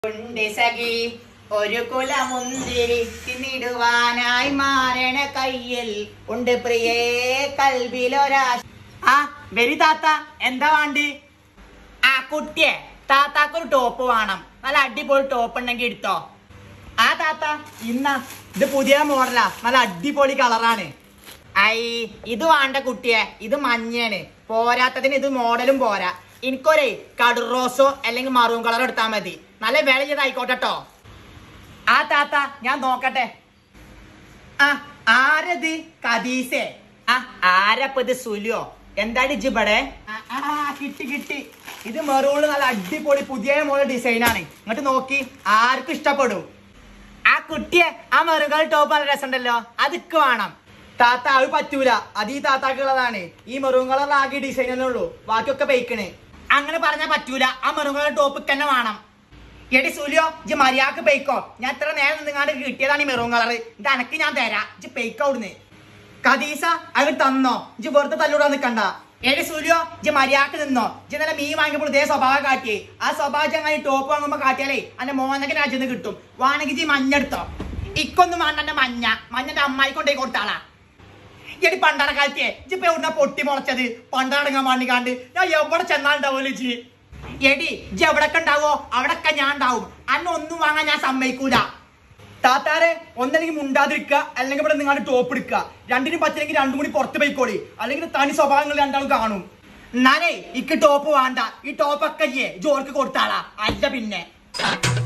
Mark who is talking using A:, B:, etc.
A: ഉണ്ട് സഖി ഒരു കുലമുന്തിരി തിന്നിടുവാനായി മാറണ കയ്യിൽ ഉണ്ട് പ്രിയേ കൽബിലൊരാശ ആ വരി താത്ത എന്താ വേണ്ടി ആ കുട്ടിയെ താത്താക്ക് ഒരു ടോപ്പ് വേണം നല്ല അടിപൊളി ടോപ്പ് ഉണ്ടെങ്കിൽ എടുത്തോ ആ താത്ത ഇന്ന ഇത് പുതിയ മോഡലാ നല്ല അടിപൊളി കളറാണ് ഐ ഇത് വേണ്ട കുട്ടിയെ ഇത് മഞ്ഞയാണ് പോരാത്തതിന് ഇത് മോഡലും പോരാ എനിക്കൊരേ കടുറോസോ അല്ലെങ്കിൽ മറൂൺ കളർ എടുത്താൽ മതി നല്ല വില ചെയ്തായിക്കോട്ടെ ട്ടോ ആ താത്ത ഞാൻ നോക്കട്ടെ ആ ആരത് കദീസേ ആ ആരപ്പ ഇത് സുലിയോ എന്താണ് ഇജിബടെ ആ, ആ കിട്ടി കിട്ടി ഇത് മെറൂണ് നല്ല അടിപൊളി പുതിയ മോഡൽ ഡിസൈൻ ആണ് ഇങ്ങോട്ട് നോക്കി ആർക്കും ഇഷ്ടപ്പെടും ആ കുട്ടിയെ ആ മെറുകൾ ടോപ്പ് നല്ല രസമുണ്ടല്ലോ അതൊക്കെ വേണം താത്ത അത് പറ്റൂല അത് ഈ താത്താക്കുള്ളതാണ് ഈ മെറൂൺ കളർ ആകെ ഡിസൈൻ തന്നെ ഉള്ളൂ ബാക്കിയൊക്കെ ബൈക്കണ് അങ്ങനെ പറഞ്ഞാൽ പറ്റൂല ആ മെറൂൺ കളർ ടോപ്പ് തന്നെ വേണം എടി സൂര്യോ ഇജ്ജ് മര്യാദക്ക് പെയ്ക്കോ ഞാൻ ഇത്ര നേരം നിങ്ങാണ്ട് കിട്ടിയതാണ് ഈ മെറൂൺ കളർ ഇത് അനക്ക് ഞാൻ തരാം ഇജ്ജ് പെയ്ക്കോ അവിടുന്ന് കദീസ അത് തന്നോ ഇജ്ജ് വെറുതെ തല്ലൂടാൻ നിക്കണ്ട എടി സൂര്യോ ഇജ്ജ് മര്യാദക്ക് നിന്നോ ഇജ്ജ് നല്ല മീൻ വാങ്ങിയപ്പോൾ ഇതേ സ്വഭാവം കാട്ടിയേ ആ സ്വഭാവം ചങ്ങായി ടോപ്പ് വാങ്ങുമ്പോ കാട്ടിയാലേ അന്റെ മോനൊക്കെ രാജ്യത്ത് കിട്ടും വാണെങ്കിൽ ഇജ്ജ് മഞ്ഞ എടുത്തോ ഇക്കൊന്നും വേണ്ട എന്റെ മഞ്ഞ മഞ്ഞന്റെ അമ്മായി കൊണ്ടേ കൊടുത്താളാ എടി പണ്ടാട കാലത്തെ ഇജ്ജിപ്പോ എവിടുന്ന പൊട്ടി മുളച്ചത് പണ്ടാടങ്ങാൻ വേണ്ടിക്കാണ്ട് ഞാൻ എവിടെ ചെന്നാലുണ്ടാവുമല്ലോ ഇജ്ജ് എടി ഇജ്ജ് എവിടൊക്കെ ഉണ്ടാവോ അവിടൊക്കെ ഞാൻ ഉണ്ടാവും അന്ന് ഒന്നും വാങ്ങാൻ ഞാൻ സമ്മതിക്കൂല താത്താരെ ഒന്നല്ലെങ്കിൽ മുണ്ടാതിരിക്കുക അല്ലെങ്കിൽ ഇവിടെ നിങ്ങളുടെ ടോപ്പ് എടുക്കുക രണ്ടിനും പറ്റില്ലെങ്കിൽ രണ്ടും കൂടി പുറത്ത് പോയിക്കോളി അല്ലെങ്കിൽ തനി സ്വഭാവങ്ങൾ രണ്ടാളും കാണും എന്നാലേ ഇക്ക് ടോപ്പ് വേണ്ട ഈ ടോപ്പൊക്കെ ജോർക്ക് കൊടുത്താളാ അല്ല പിന്നെ